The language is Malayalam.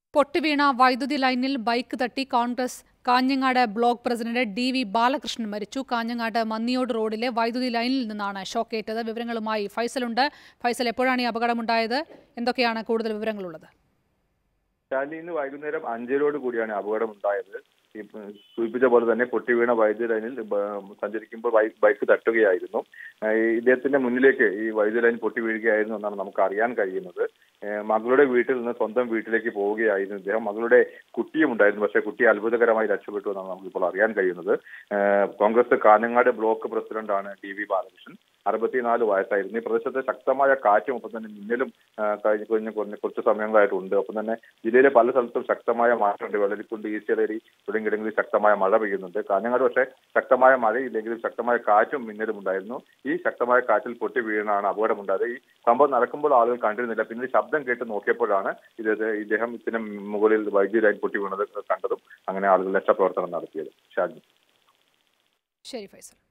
പൊട്ടിവീണ വൈദ്യുതി ലൈനിൽ ബൈക്ക് തട്ടി Congress Kanhangad block president D V Balakrishnan മരിച്ചു കാഞ്ഞങ്ങാട് മന്നിയോട് റോഡിലെ വൈദ്യുതി ലൈനിൽ നിന്നാണ് ഷോക്കേറ്റത് വിവരങ്ങളുമായി ഫൈസലുണ്ട് ഫൈസൽ എപ്പോഴാണ് ഈ അപകടമുണ്ടായത് എന്തൊക്കെയാണ് കൂടുതൽ വിവരങ്ങളുള്ളത് ശാലി ഇന്ന് വൈകുന്നേരം അഞ്ചരോട് കൂടിയാണ് അപകടം ഉണ്ടായത് ഈ പ- സൂചിപ്പിച്ച പോലെ തന്നെ പൊട്ടി വീണ വൈദ്യുതി ലൈനിൽ ബ- സഞ്ചരിക്കുമ്പോൾ ബൈ- ബൈക്ക് തട്ടുകയായിരുന്നു ഏഹ് ഈ ഇദ്ദേഹത്തിന്റെ മുന്നിലേക്ക് ഈ വൈദ്യുതി ലൈൻ പൊട്ടി വീഴുകയായിരുന്നു എന്നാണ് നമുക്ക് അറിയാൻ കഴിയുന്നത് ഏഹ് മകളുടെ വീട്ടിൽ നിന്ന് സ്വന്തം വീട്ടിലേക്ക് പോവുകയായിരുന്നു ഇദ്ദേഹം മകളുടെ കുട്ടിയും ഉണ്ടായിരുന്നു പക്ഷേ കുട്ടി അത്ഭുതകരമായി രക്ഷപ്പെട്ടു എന്നാണ് നമുക്കിപ്പോൾ അറിയാൻ കഴിയുന്നത് ഏഹ് കോൺഗ്രസ് കാഞ്ഞങ്ങാട് ബ്ലോക്ക് പ്രസിഡന്റാണ് ടി വി ബാലകൃഷ്ണൻ അറുപത്തിനാല് വയസ്സായിരുന്നു ഈ പ്രദേശത്ത് ശക്തമായ കാറ്റും ഒപ്പം തന്നെ മിന്നലും ആ, കഴിഞ്ഞ കഴിഞ്ഞ കുറഞ്ഞ കുറച്ച് സമയങ്ങളായിട്ടുണ്ട് ഒപ്പം തന്നെ ജില്ലയിലെ പല സ്ഥലത്തും ശക്തമായ മഴയുണ്ട് വെള്ളരിക്കുണ്ട് ഈശ്വരേരി തുടങ്ങിയിടങ്ങളിൽ ശക്തമായ മഴ പെയ്യുന്നുണ്ട് കാഞ്ഞങ്ങാട് പക്ഷേ ശക്തമായ മഴയില്ലെങ്കിലും ശക്തമായ കാറ്റും മിന്നലും ഉണ്ടായിരുന്നു ഈ ശക്തമായ കാറ്റിൽ പൊട്ടി വീണാണ് അപകടമുണ്ടായത് ഈ സംഭവം നടക്കുമ്പോൾ ആളുകൾ കണ്ടിരുന്നില്ല പിന്നീട് ശബ്ദം കേട്ട് നോക്കിയപ്പോഴാണ് ഇത് ഇദ്ദേഹം ഇതിന് മുകളിൽ വൈദ്യുതി ലൈൻ പൊട്ടി വീണത് കണ്ടതും അങ്ങനെ ആളുകൾ രക്ഷാപ്രവർത്തനം നടത്തിയത് ഷാജി ശരി ഫൈസൽ